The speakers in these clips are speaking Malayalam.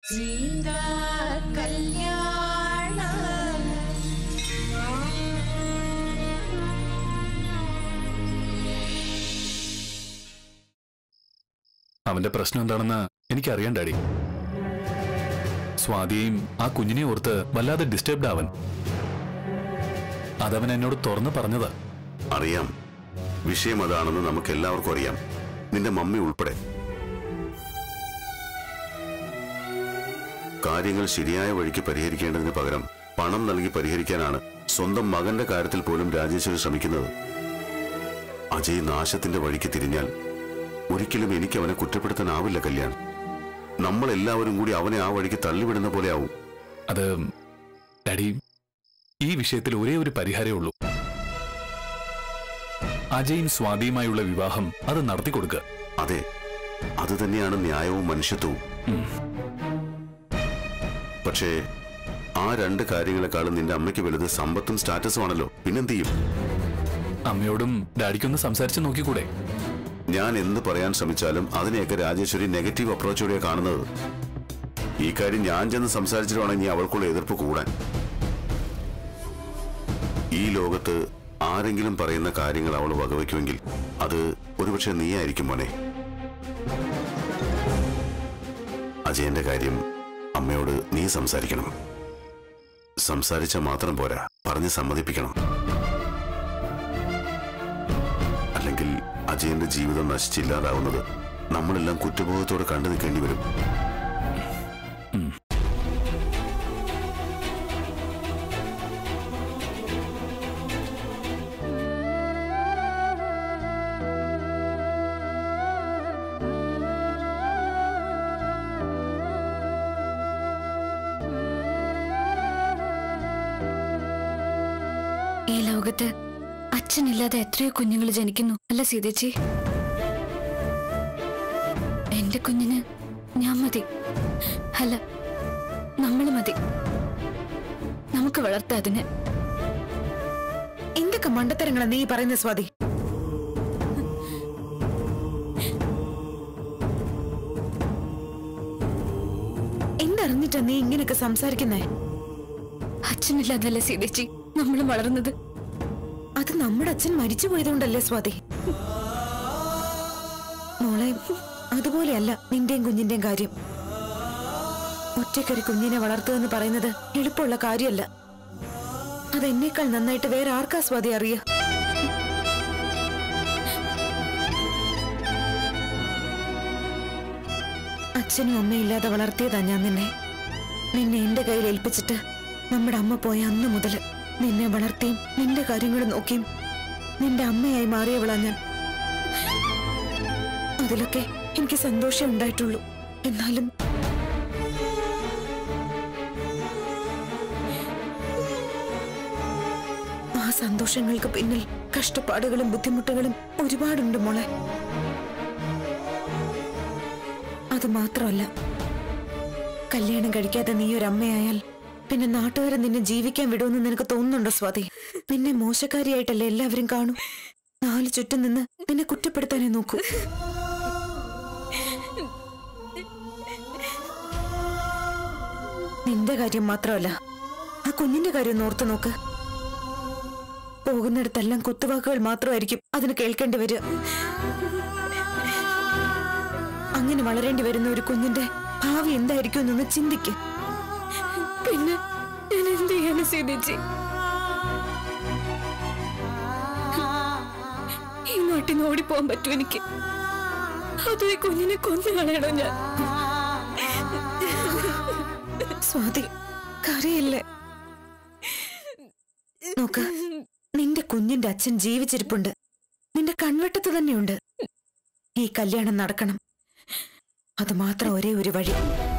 സീതാ കല്യാണം അവന്റെ പ്രശ്നം എന്താണെന്ന് എനിക്കറിയാൻ ഡാഡി സ്വാതിയെയും ആ കുഞ്ഞിനെ ഓർത്ത് വല്ലാതെ ഡിസ്റ്റർബ്ഡ് അവൻ അതവൻ എന്നോട് തുറന്നു പറഞ്ഞതാ അറിയാം വിഷയം അതാണെന്ന് നമുക്ക് എല്ലാവർക്കും അറിയാം നിന്റെ മമ്മി ഉൾപ്പെടെ കാര്യങ്ങൾ ശരിയായ വഴിക്ക് പരിഹരിക്കേണ്ടതിന് പകരം പണം നൽകി പരിഹരിക്കാനാണ് സ്വന്തം മകന്റെ കാര്യത്തിൽ പോലും രാജേശ്വരി ശ്രമിക്കുന്നത് അജയ് നാശത്തിന്റെ വഴിക്ക് തിരിഞ്ഞാൽ ഒരിക്കലും എനിക്ക് അവനെ കുറ്റപ്പെടുത്താനാവില്ല കല്യാൺ നമ്മൾ എല്ലാവരും കൂടി അവനെ ആ വഴിക്ക് തള്ളിവിടുന്ന പോലെ ആവും അത് ഡാഡി ഈ വിഷയത്തിൽ ഒരേ ഒരു പരിഹാരമേ ഉള്ളൂ അജയും സ്വാതിയുമായുള്ള വിവാഹം അത് നടത്തി കൊടുക്കുക അതെ അത് തന്നെയാണ് ന്യായവും മനുഷ്യത്വവും പക്ഷേ ആ രണ്ട് കാര്യങ്ങളെക്കാളും നിന്റെ അമ്മയ്ക്ക് വലുത് സമ്പത്തും സ്റ്റാറ്റസും ആണല്ലോ പിന്നെന്ത് ചെയ്യും അമ്മയോടും ഡാഡിക്കൊന്ന് സംസാരിച്ച് നോക്കിക്കൂടെ ഞാൻ എന്ത് പറയാൻ ശ്രമിച്ചാലും അതിനെയൊക്കെ രാജേശ്വരി നെഗറ്റീവ് അപ്രോച്ചോടെയാ കാണുന്നത് ഈ കാര്യം ഞാൻ ചെന്ന് സംസാരിച്ചിട്ട് വേണം ഇനി അവൾക്കുള്ള എതിർപ്പ് കൂടാൻ ഈ ലോകത്ത് ആരെങ്കിലും പറയുന്ന കാര്യങ്ങൾ അവൾ വകവയ്ക്കുമെങ്കിൽ അത് ഒരുപക്ഷെ നീയായിരിക്കും മോനെ അജയന്റെ കാര്യം അമ്മയോട് നീ സംസാരിക്കണം സംസാരിച്ചാൽ മാത്രം പോരാ പറഞ്ഞ് സമ്മതിപ്പിക്കണം അല്ലെങ്കിൽ അജയന്റെ ജീവിതം നശിച്ചില്ലാതാവുന്നത് നമ്മളെല്ലാം കുറ്റബോധത്തോടെ കണ്ടു നിൽക്കേണ്ടി വരും ഈ ലോകത്ത് അച്ഛനില്ലാതെ എത്രയോ കുഞ്ഞുങ്ങൾ ജനിക്കുന്നു അല്ല സീതേച്ചി എന്റെ കുഞ്ഞിന് ഞാൻ മതി അല്ല നമ്മൾ മതി നമുക്ക് വളർത്താം അതിനെ എന്തൊക്കെ മണ്ടത്തരങ്ങളാ നീ പറയുന്ന സ്വാതി എന്തറിഞ്ഞിട്ടാ നീ ഇങ്ങനെയൊക്കെ സംസാരിക്കുന്നേ അച്ഛനില്ലാതല്ലേ സീതേച്ചി നമ്മളും വളർന്നത് അത് നമ്മുടെ അച്ഛൻ മരിച്ചു പോയതുകൊണ്ടല്ലേ സ്വാതി മോളെ അതുപോലെയല്ല നിന്റെയും കുഞ്ഞിന്റെയും കാര്യം ഒറ്റയ്ക്കൊരു കുഞ്ഞിനെ വളർത്തുക എന്ന് പറയുന്നത് എളുപ്പമുള്ള കാര്യമല്ല അത് എന്നേക്കാൾ നന്നായിട്ട് വേറെ ആർക്കാ സ്വാതി അറിയ അച്ഛനും അമ്മയും ഇല്ലാതെ വളർത്തിയതാ ഞാൻ നിന്നെ നിന്നെ എന്റെ കയ്യിൽ ഏൽപ്പിച്ചിട്ട് നമ്മുടെ അമ്മ പോയ അന്ന് മുതൽ നിന്നെ വളർത്തിയും നിന്റെ കാര്യങ്ങൾ നോക്കിയും നിന്റെ അമ്മയായി മാറിയവളാ ഞാൻ അതിലൊക്കെ എനിക്ക് സന്തോഷം ഉണ്ടായിട്ടുള്ളൂ എന്നാലും ആ സന്തോഷങ്ങൾക്ക് പിന്നിൽ കഷ്ടപ്പാടുകളും ബുദ്ധിമുട്ടുകളും ഒരുപാടുണ്ട് മോളെ അത് മാത്രമല്ല കല്യാണം കഴിക്കാതെ നീ ഒരു അമ്മയായാൽ പിന്നെ നാട്ടുകാരെ നിന്നെ ജീവിക്കാൻ വിടുമെന്ന് നിനക്ക് തോന്നുന്നുണ്ടോ സ്വാതി നിന്നെ മോശക്കാരിയായിട്ടല്ലേ എല്ലാവരും കാണും നാല് ചുറ്റും നിന്ന് നിന്നെ കുറ്റപ്പെടുത്താനേ നോക്കൂ നിന്റെ കാര്യം മാത്രമല്ല ആ കുഞ്ഞിന്റെ കാര്യം ഒന്ന് ഓർത്ത് നോക്ക് പോകുന്നിടത്തെല്ലാം കുത്തുവാക്കുകൾ മാത്രമായിരിക്കും അതിന് കേൾക്കേണ്ടി വരിക അങ്ങനെ വളരേണ്ടി വരുന്ന ഒരു കുഞ്ഞിന്റെ ഭാവി എന്തായിരിക്കും എന്നൊന്ന് ചിന്തിക്ക് പിന്നെ ഞാൻ എന്ത് ചെയ്യാനും സീതേച്ചി ഈ നാട്ടിൽ നിന്ന് ഓടിപ്പോവാൻ പറ്റും എനിക്ക് അതും ഈ കുഞ്ഞിനെ കൊന്നു കളയണോ ഞാൻ സ്വാതി കരയില്ലേ നോക്ക് നിന്റെ കുഞ്ഞിന്റെ അച്ഛൻ ജീവിച്ചിരിപ്പുണ്ട് നിന്റെ കൺവെട്ടത്ത് തന്നെയുണ്ട് ഈ കല്യാണം നടക്കണം അത് മാത്രം ഒരേ ഒരു വഴി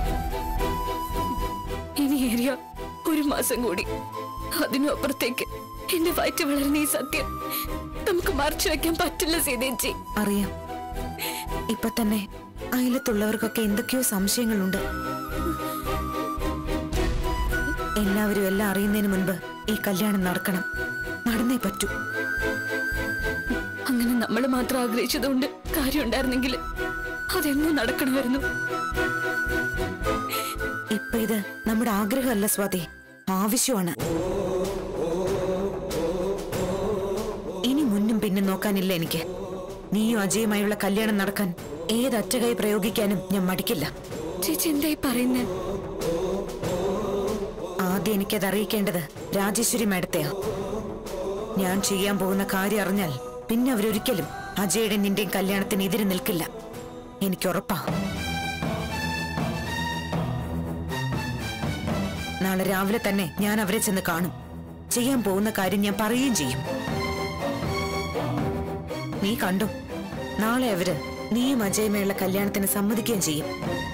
ഇനി ഏറിയ ഒരു മാസം കൂടി അതിനും അപ്പുറത്തേക്ക് എന്റെ വയറ്റ് വളരുന്ന ഈ സത്യം നമുക്ക് മറച്ചു വെക്കാൻ പറ്റില്ല സീതേച്ചി അറിയാം ഇപ്പൊ തന്നെ അയലത്തുള്ളവർക്കൊക്കെ എന്തൊക്കെയോ സംശയങ്ങളുണ്ട് എല്ലാവരും എല്ലാം അറിയുന്നതിന് മുൻപ് ഈ കല്യാണം നടക്കണം നടന്നേ പറ്റൂ അങ്ങനെ നമ്മൾ മാത്രം ആഗ്രഹിച്ചതുകൊണ്ട് കാര്യം ഉണ്ടായിരുന്നെങ്കിൽ അതെന്നും നടക്കണമായിരുന്നു ഇത് നമ്മുടെ ആഗ്രഹമല്ല സ്വാതി ആവശ്യമാണ് ഇനി മുന്നും പിന്നും നോക്കാനില്ല എനിക്ക് നീയും അജയുമായുള്ള കല്യാണം നടക്കാൻ ഏതറ്റകൈ പ്രയോഗിക്കാനും ഞാൻ മടിക്കില്ല ചേച്ചി എന്തായി പറയുന്നേ ആദ്യം എനിക്കത് അറിയിക്കേണ്ടത് രാജേശ്വരി മേഡത്തെയാ ഞാൻ ചെയ്യാൻ പോകുന്ന കാര്യം അറിഞ്ഞാൽ പിന്നെ അവരൊരിക്കലും അജയുടെ നിന്റെയും കല്യാണത്തിന് എതിര് നിൽക്കില്ല എനിക്കുറപ്പാ നാളെ രാവിലെ തന്നെ ഞാൻ അവരെ ചെന്ന് കാണും ചെയ്യാൻ പോകുന്ന കാര്യം ഞാൻ പറയുകയും ചെയ്യും നീ കണ്ടു നാളെ അവര് നീയും അജയമേയുള്ള കല്യാണത്തിന് സമ്മതിക്കുകയും ചെയ്യും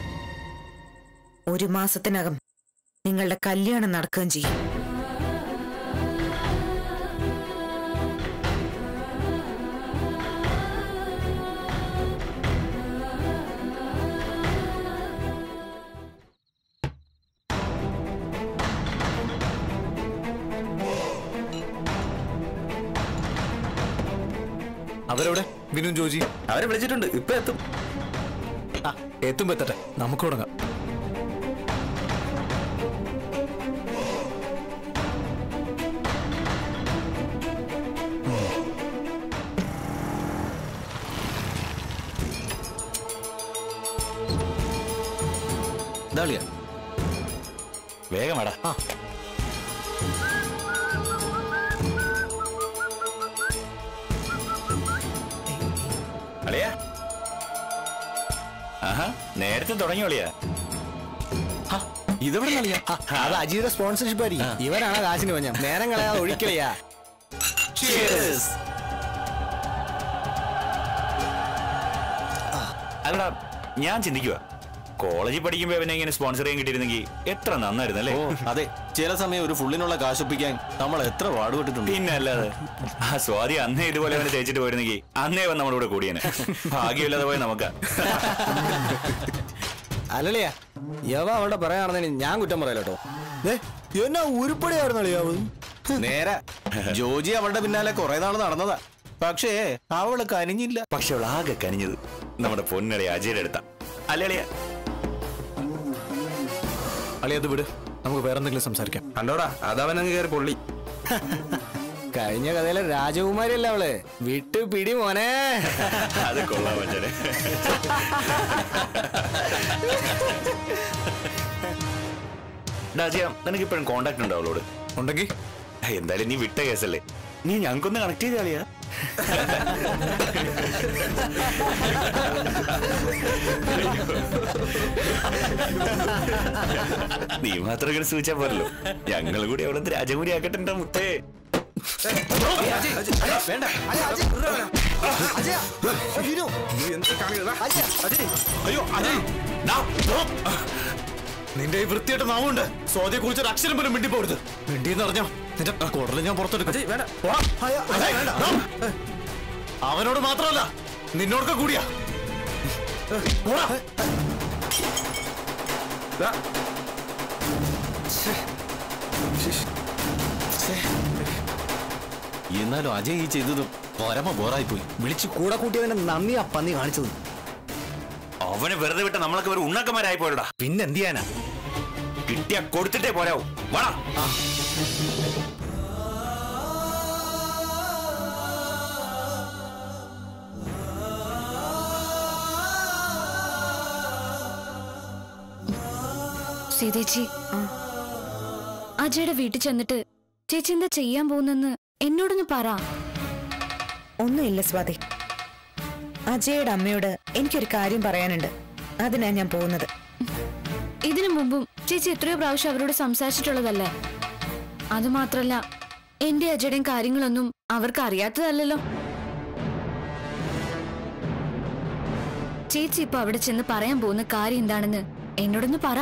ഒരു മാസത്തിനകം നിങ്ങളുടെ കല്യാണം നടക്കുകയും ചെയ്യും അവരവിടെ വിനു ജോജി അവരെ വിളിച്ചിട്ടുണ്ട് ഇപ്പൊ എത്തും ആ എത്തുമ്പോ എത്തട്ടെ നമുക്ക് തുടങ്ങാം ഇതാളിയ വേഗം വേടാ അളിയ ആഹാ നേരത്തെ തുടങ്ങി അളിയ ഇതെവിടെ അളിയ അത് അജിയുടെ സ്പോൺസർഷിപ്പ് ആയിരിക്കും ഇവരാണ് കാശിന് പഞ്ഞം നേരം കളയാതെ ഒഴിക്കളിയാ അല്ലടാ ഞാൻ ചിന്തിക്കുക കോളേജിൽ പഠിക്കുമ്പോ അവനെ ഇങ്ങനെ സ്പോൺസർ ചെയ്യാൻ കിട്ടിയിരുന്നെങ്കിൽ എത്ര നന്നായിരുന്നു അല്ലേ ഓ അതെ ചില സമയം ഒരു ഫുള്ളിനുള്ള കാശൊപ്പിക്കാൻ നമ്മൾ എത്ര പാടുപെട്ടിട്ടുണ്ട് പിന്നെ അല്ലാതെ ആ സ്വാതി അന്നേ ഇതുപോലെ അവനെ തേച്ചിട്ട് പോയിരുന്നെങ്കിൽ അന്നേ അവൻ നമ്മുടെ കൂടെ കൂടിയനെ ഭാഗ്യമില്ലാതെ പോയ നമുക്കാ അല്ലളിയാ യവ അവളുടെ പറയാണെന്നു ഞാൻ കുറ്റം പറയല കേട്ടോ എന്നാ ഉരുപ്പടിയായിരുന്നു അളിയാവ് നേരെ ജോജി അവളുടെ പിന്നാലെ കുറെ നാൾ നടന്നതാ പക്ഷേ അവള് കനിഞ്ഞില്ല പക്ഷെ അവൾ ആകെ കനിഞ്ഞത് നമ്മുടെ പൊന്നളി അജയുടെ അടുത്താ അല്ലേ അളിയാ അളി അത് വിട് നമുക്ക് വേറെന്തെങ്കിലും സംസാരിക്കാം കണ്ടോടാ അതവനങ്ങ് കയറി പൊള്ളി കഴിഞ്ഞ കഥയിലെ രാജകുമാരി അല്ല അവള് വിട്ടു പിടി മോനെ അത് കൊള്ളാൻ പറ്റേ ഡാജിയ നിനക്ക് ഇപ്പോഴും കോണ്ടാക്ട് ഉണ്ടോ അവളോട് ഉണ്ടെങ്കിൽ എന്തായാലും നീ വിട്ട കേസല്ലേ നീ ഞങ്ങൾക്കൊന്ന് കണക്ട് ചെയ്ത കളിയാ നീ മാത്രം ഇങ്ങനെ സൂചിച്ചാ പോരല്ലോ ഞങ്ങൾ കൂടി അവിടെ രാജകുമാരി ആക്കട്ടെ എന്റെ മുത്തേ അയ്യോ അജയ് ഡാ, പോ. നിന്റെ ഈ വൃത്തിയായിട്ട് നാവുണ്ട് സ്വാതിയെ കുറിച്ച് ഒരു അക്ഷരം പോലും മിണ്ടി പോരുത് മിണ്ടിന്ന് പറഞ്ഞോ നിന്റെ കുടല് ഞാൻ പുറത്തെടുക്കും പോടാ. അജയ്, ഡാ. അവനോട് മാത്രമല്ല നിന്നോടൊക്കെ കൂടിയാ പോടാ. എന്നാലും അജയ് ഈ ചെയ്തതും പരമ ബോറായി പോയി വിളിച്ച് കൂടെ കൂട്ടിയവനെ നന്ദി ആ പന്നി കാണിച്ചത് അവനെ വെറുതെ വിട്ട നമ്മളൊക്കെ ഒരു ഉണ്ണക്കന്മാരായി പോയടാ പിന്നെ എന്ത് ചെയ്യാനാ കിട്ടിയ കൊടുത്തിട്ടേ പോരാവും വേണം സീതേച്ചി അജയുടെ വീട്ടിൽ ചെന്നിട്ട് ചേച്ചി എന്താ ചെയ്യാൻ പോകുന്നെന്ന് എന്നോടൊന്ന് പറ ഒന്നുമില്ല സ്വാതി അജയുടെ അമ്മയോട് എനിക്കൊരു കാര്യം പറയാനുണ്ട് അതിനാ ഞാൻ പോകുന്നത് ഇതിനു മുമ്പും ചേച്ചി എത്രയോ പ്രാവശ്യം അവരോട് സംസാരിച്ചിട്ടുള്ളതല്ലേ അത് മാത്രല്ല എന്റെ അജയുടെയും കാര്യങ്ങളൊന്നും അവർക്ക് അറിയാത്തതല്ലല്ലോ ചേച്ചി ഇപ്പൊ അവിടെ ചെന്ന് പറയാൻ പോകുന്ന കാര്യം എന്താണെന്ന് എന്നോടൊന്ന് പറ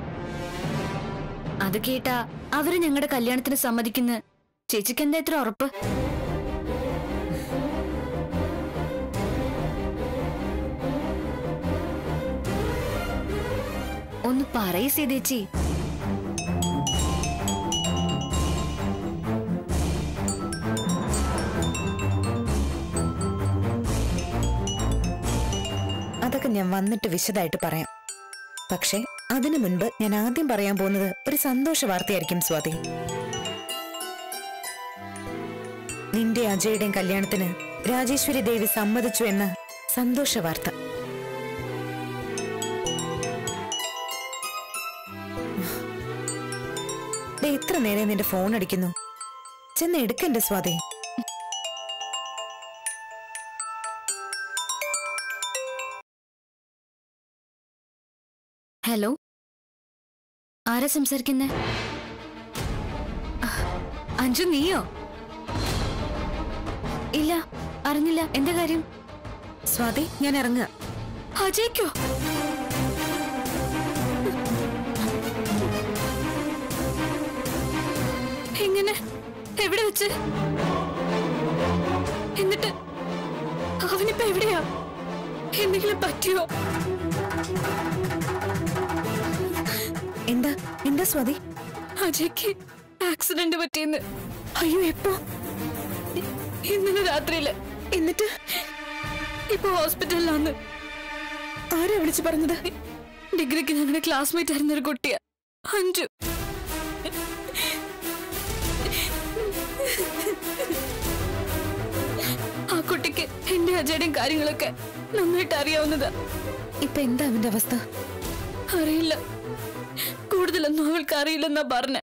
അത് കേട്ടാ അവര് ഞങ്ങളുടെ കല്യാണത്തിന് സമ്മതിക്കുന്ന ചേച്ചിക്ക് എന്താ എത്ര ഉറപ്പ് ഒന്ന് പറയ് സീതേച്ചി അതൊക്കെ ഞാൻ വന്നിട്ട് വിശദമായിട്ട് പറയാം പക്ഷേ അതിനു മുൻപ് ഞാൻ ആദ്യം പറയാൻ പോകുന്നത് ഒരു സന്തോഷ വാർത്തയായിരിക്കും സ്വാതി നിന്റെ അജയുടെയും കല്യാണത്തിന് രാജേശ്വരി ദേവി സമ്മതിച്ചു എന്ന സന്തോഷ വാർത്ത ദേ, എത്ര നേരം നിന്റെ ഫോൺ അടിക്കുന്നു ചെന്ന് എടുക്കണ്ടേ സ്വാതി ഹലോ ആരാ സംസാരിക്കുന്നേ അഞ്ജു നീയോ ഇല്ല അറിഞ്ഞില്ല എന്താ കാര്യം സ്വാതി ഞാൻ ഇറങ്ങുക അജയ്ക്കോ എങ്ങനെ എവിടെ വെച്ച് എന്നിട്ട് അവനിപ്പോ എവിടെയാ എന്തെങ്കിലും പറ്റിയോ എന്താ എന്താ സ്വാതി അജയ്ക്ക് ആക്സിഡന്റ് പറ്റിയെന്ന് അയ്യോ എപ്പോ ഇ- ഇന്നലെ രാത്രിയില് എന്നിട്ട് ഇപ്പൊ ഹോസ്പിറ്റലിലാണ് ആരാ വിളിച്ചു പറഞ്ഞത് ഡിഗ്രിക്ക് ഞങ്ങളുടെ ക്ലാസ്മേറ്റ് ആയിരുന്ന ഒരു കുട്ടിയാ അഞ്ചു ആ കുട്ടിക്ക് എന്റെ അജയുടെയും കാര്യങ്ങളൊക്കെ നന്നായിട്ട് അറിയാവുന്നതാ ഇപ്പൊ എന്താ അവന്റെ അവസ്ഥ അറിയില്ല കൂടുതലൊന്നും അവൾക്ക് അറിയില്ലെന്നാ പറഞ്ഞ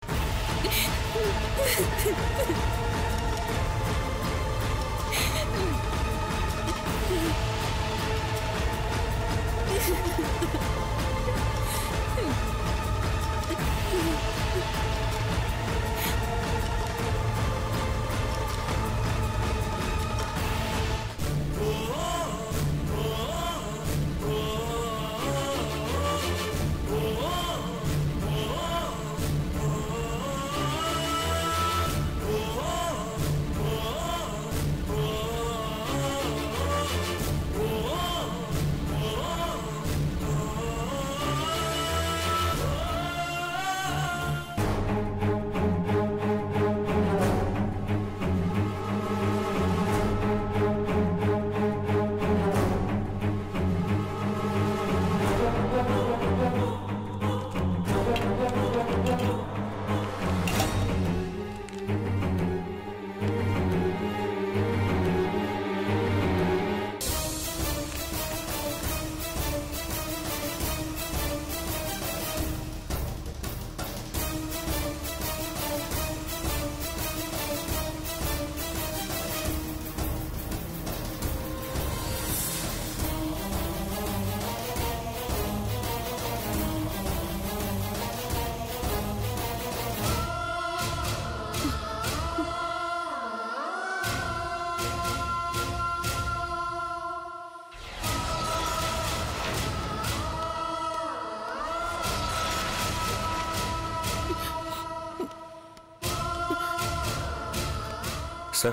സർ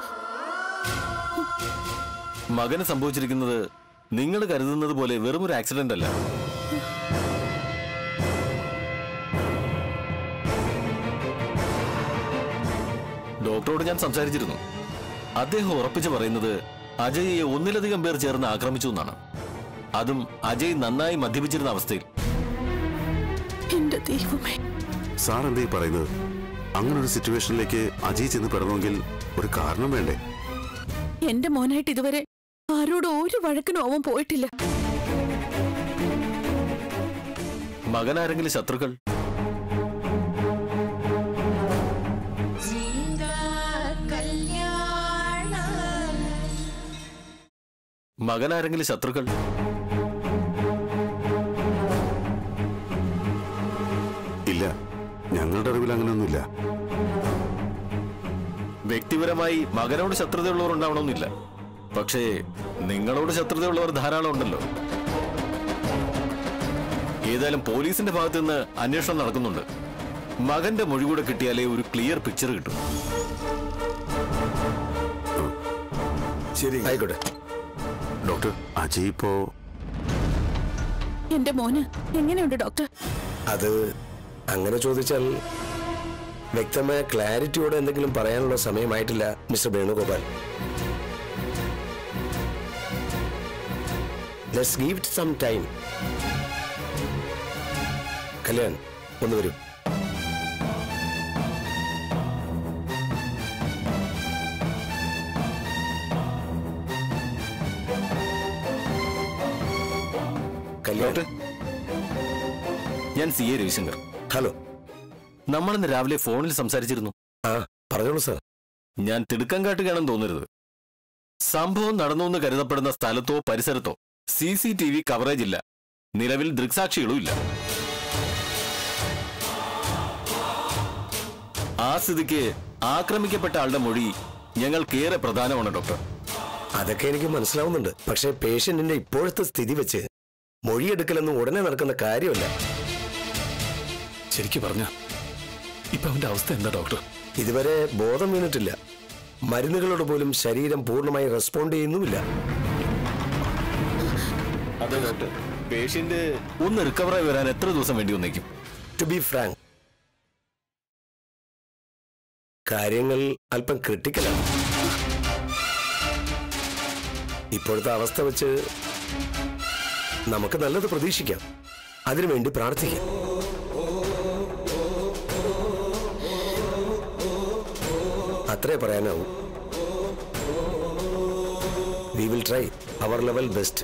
മകന് സംഭവിച്ചിരിക്കുന്നത് നിങ്ങൾ കരുതുന്നത് പോലെ വെറും ഒരു ആക്സിഡന്റ് അല്ല ഡോക്ടറോട് ഞാൻ സംസാരിച്ചിരുന്നു അദ്ദേഹം ഉറപ്പിച്ചു പറയുന്നത് അജയ്യെ ഒന്നിലധികം പേർ ചേർന്ന് ആക്രമിച്ചു എന്നാണ് അതും അജയ് നന്നായി മദ്യപിച്ചിരുന്ന അവസ്ഥയിൽ എന്റെ ദൈവമേ സാർ എന്തേ പറയുന്നത് അങ്ങനെ ഒരു സിറ്റുവേഷനിലേക്ക് അജയ് ചെന്ന് പെടണമെങ്കിൽ ഒരു കാരണം വേണ്ടേ എന്റെ മോനായിട്ട് ഇതുവരെ ആരോടും ഒരു വഴക്കിനും അവൻ പോയിട്ടില്ല മകനാരെങ്കിലും ശത്രുക്കൾ മകനാരെങ്കിലും ശത്രുക്കൾ ഇല്ല ഞങ്ങളുടെ അറിവിൽ അങ്ങനെയൊന്നുമില്ല വ്യക്തിപരമായി മകനോട് ശത്രുതയുള്ളവർ ഉണ്ടാവണമെന്നില്ല പക്ഷേ നിങ്ങളോട് ശത്രുതയുള്ളവർ ധാരാളം ഉണ്ടല്ലോ ഏതായാലും പോലീസിന്റെ ഭാഗത്ത് നിന്ന് അന്വേഷണം നടക്കുന്നുണ്ട് മകന്റെ മൊഴി കൂടെ കിട്ടിയാലേ ഒരു ക്ലിയർ പിക്ചർ കിട്ടും ശരി ആയിക്കോട്ടെ ഡോക്ടർ അജയ് ഇപ്പോ എന്റെ മോന് എങ്ങനെയുണ്ട് ഡോക്ടർ അത് അങ്ങനെ ചോദിച്ചാൽ വ്യക്തമായ ക്ലാരിറ്റിയോടെ എന്തെങ്കിലും പറയാനുള്ള സമയമായിട്ടില്ല mister Venugopal let's give it some time Kalyan ഒന്ന് വരൂ കല്യാൺ ഞാൻ സി എ രവിശങ്കർ ഹലോ നമ്മളിന്ന് രാവിലെ ഫോണിൽ സംസാരിച്ചിരുന്നു ആ പറഞ്ഞോളൂ സാർ ഞാൻ തിടുക്കം കാട്ടുകയാണെന്ന് തോന്നരുത് സംഭവം നടന്നു എന്ന് കരുതപ്പെടുന്ന സ്ഥലത്തോ പരിസരത്തോ C C T V coverage ഇല്ല നിലവിൽ ദൃക്സാക്ഷികളും ഇല്ല ആ സ്ഥിതിക്ക് ആക്രമിക്കപ്പെട്ട ആളുടെ മൊഴി ഞങ്ങൾക്കേറെ പ്രധാനമാണ് ഡോക്ടർ അതൊക്കെ എനിക്ക് മനസ്സിലാവുന്നുണ്ട് പക്ഷേ പേഷ്യന്റിന്റെ ഇപ്പോഴത്തെ സ്ഥിതി വെച്ച് മൊഴിയെടുക്കലൊന്നും ഉടനെ നടക്കുന്ന കാര്യമല്ല ശരിക്കും പറഞ്ഞ ഇപ്പൊ അവന്റെ അവസ്ഥ എന്താ ഡോക്ടർ ഇതുവരെ ബോധം വീണിട്ടില്ല മരുന്നുകളോട് പോലും ശരീരം പൂർണ്ണമായി റെസ്പോണ്ട് ചെയ്യുന്നുമില്ല അതെ ഡോക്ടർ പേഷ്യന്റ് ഒന്ന് റിക്കവറായി വരാൻ എത്ര ദിവസം വേണ്ടി വന്നേക്കും ടു ബി ഫ്രാങ്ക് കാര്യങ്ങൾ അല്പം ക്രിട്ടിക്കലാണ് ഇപ്പോഴത്തെ അവസ്ഥ വെച്ച് നമുക്ക് നല്ലത് പ്രതീക്ഷിക്കാം അതിനുവേണ്ടി പ്രാർത്ഥിക്കാം അത്രേ പറയാനാവൂ we will try our level best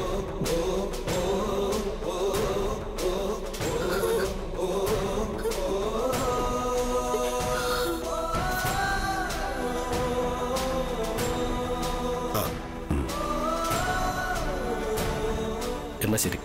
എന്നാ ശരി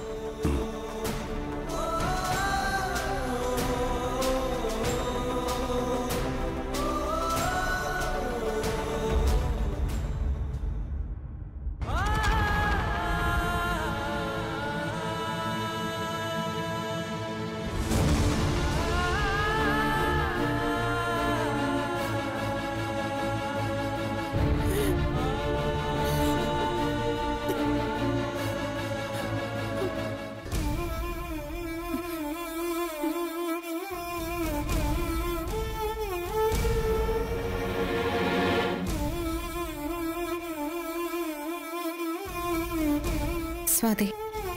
സ്വാതി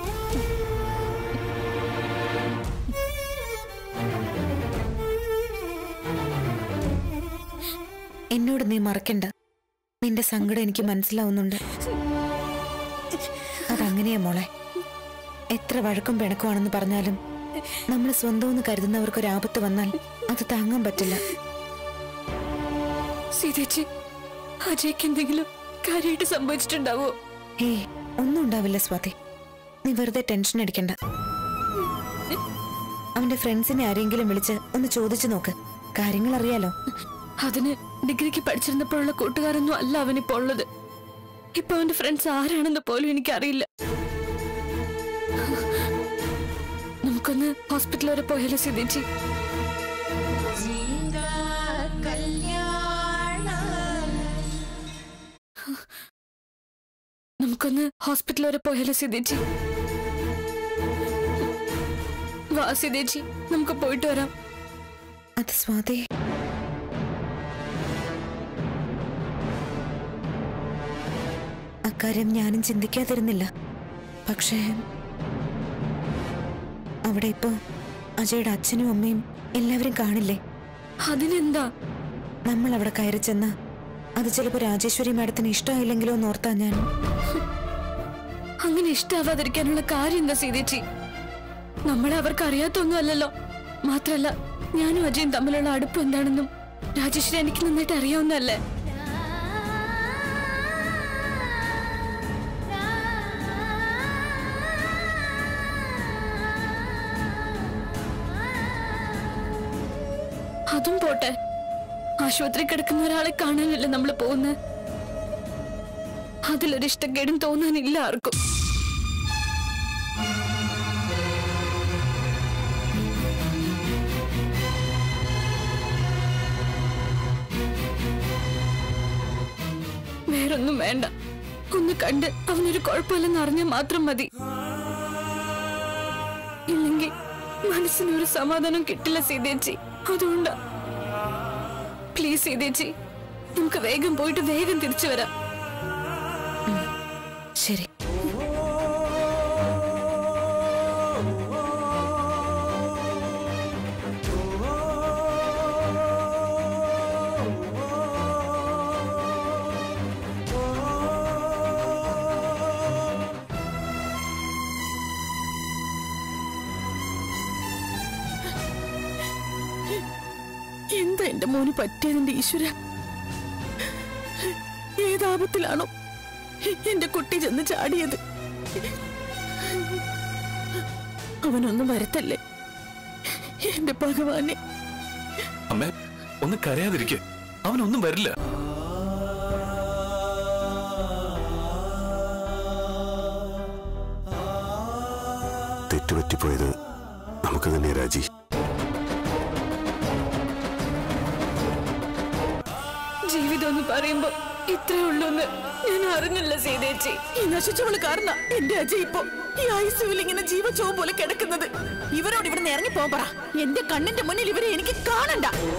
എന്നോട് നീ മറക്കണ്ട നിന്റെ സങ്കടം എനിക്ക് മനസ്സിലാവുന്നുണ്ട് അതങ്ങനെയാ മോളെ എത്ര വഴക്കും പിണക്കുവാണെന്ന് പറഞ്ഞാലും നമ്മൾ സ്വന്തമെന്ന് കരുതുന്നവർക്കൊരു ആപത്ത് വന്നാൽ അത് താങ്ങാൻ പറ്റില്ല സീതേച്ചി അജയ്ക്ക് എന്തെങ്കിലും കാര്യമായിട്ട് സംഭവിച്ചിട്ടുണ്ടാവോ ഏയ് ഒന്നും ഉണ്ടാവില്ല സ്വാതി നീ വെറുതെ ടെൻഷൻ അടിക്കണ്ട അവന്റെ ഫ്രണ്ട്സിനെ ആരെങ്കിലും വിളിച്ച് ഒന്ന് ചോദിച്ചു നോക്ക് കാര്യങ്ങൾ അറിയാലോ അതിന് ഡിഗ്രിക്ക് പഠിച്ചിരുന്നപ്പോഴുള്ള കൂട്ടുകാരൊന്നും അല്ല അവനിപ്പോ ഉള്ളത് ഇപ്പൊ അവന്റെ ഫ്രണ്ട്സ് ആരാണെന്ന് പോലും എനിക്കറിയില്ല നമുക്കൊന്ന് ഹോസ്പിറ്റൽ വരെ പോയാലോ സീതേച്ചി നമുക്കൊന്ന് ഹോസ്പിറ്റൽ വരെ പോയാലോ സീതേച്ചി വാ സീതേച്ചി നമുക്ക് പോയിട്ട് വരാം അത് സ്വാതി അക്കാര്യം ഞാനും ചിന്തിക്കാതിരുന്നില്ല പക്ഷേ അവിടെ ഇപ്പോ അജയുടെ അച്ഛനും അമ്മയും എല്ലാവരും കാണില്ലേ അതിനെന്താ നമ്മൾ അവിടെ കയറി ചെന്ന് അത് ചിലപ്പോ രാജേശ്വരി മാഡത്തിന് ഇഷ്ടമായില്ലെങ്കിലോ എന്നോർത്താ ഞാൻ അങ്ങനെ ഇഷ്ടാവാതിരിക്കാനുള്ള കാര്യം എന്താ സീതേച്ചി നമ്മളെ അവർക്ക് അറിയാത്തൊന്നും അല്ലല്ലോ മാത്രല്ല ഞാനും അജയും തമ്മിലുള്ള അടുപ്പം എന്താണെന്നും രാജേശ്വരി എനിക്ക് നന്നായിട്ട് അറിയാവുന്നല്ലേ അതും പോട്ടെ ആശുപത്രി കിടക്കുന്ന ഒരാളെ കാണാനല്ലേ നമ്മൾ പോകുന്നത് അതിലൊരു ഇഷ്ടക്കേടും തോന്നാനില്ല ആർക്കും വേറൊന്നും വേണ്ട ഒന്ന് കണ്ട് അവനൊരു കുഴപ്പമില്ലെന്ന് അറിഞ്ഞാൽ മാത്രം മതി ഇല്ലെങ്കിൽ മനസ്സിനൊരു സമാധാനം കിട്ടില്ല സീതേച്ചി അതുകൊണ്ടാ പ്ലീസ് സീതേച്ചി നമുക്ക് വേഗം പോയിട്ട് വേഗം തിരിച്ചു വരാം ശരി എന്റെ മോന് പറ്റിയതിന്റെ ഈശ്വര ഏതാപത്തിലാണോ എന്റെ കുട്ടി ചെന്ന് ചാടിയത് അവനൊന്നും വരത്തല്ലേ എന്റെ ഭഗവാനെ അമ്മേ ഒന്ന് കരയാതിരിക്കെ അവനൊന്നും വരില്ല തെറ്റുപറ്റിപ്പോയത് നമുക്ക് തന്നെ രാജി ജീവിതം എന്ന് പറയുമ്പോ ഇത്രേ ഉള്ളൂന്ന് ഞാൻ അറിഞ്ഞില്ല സീതേച്ചി ഈ നശിച്ചവള് കാരണം എന്റെ അജയ് ഇപ്പൊ ഈ ഐസിയുവിൽ ഇങ്ങനെ ജീവച്ചോവ് പോലെ കിടക്കുന്നത് ഇവരോട് ഇവിടുന്ന് ഇറങ്ങി പോകാൻ പറ എന്റെ കണ്ണിന്റെ മുന്നിൽ ഇവരെ എനിക്ക് കാണണ്ട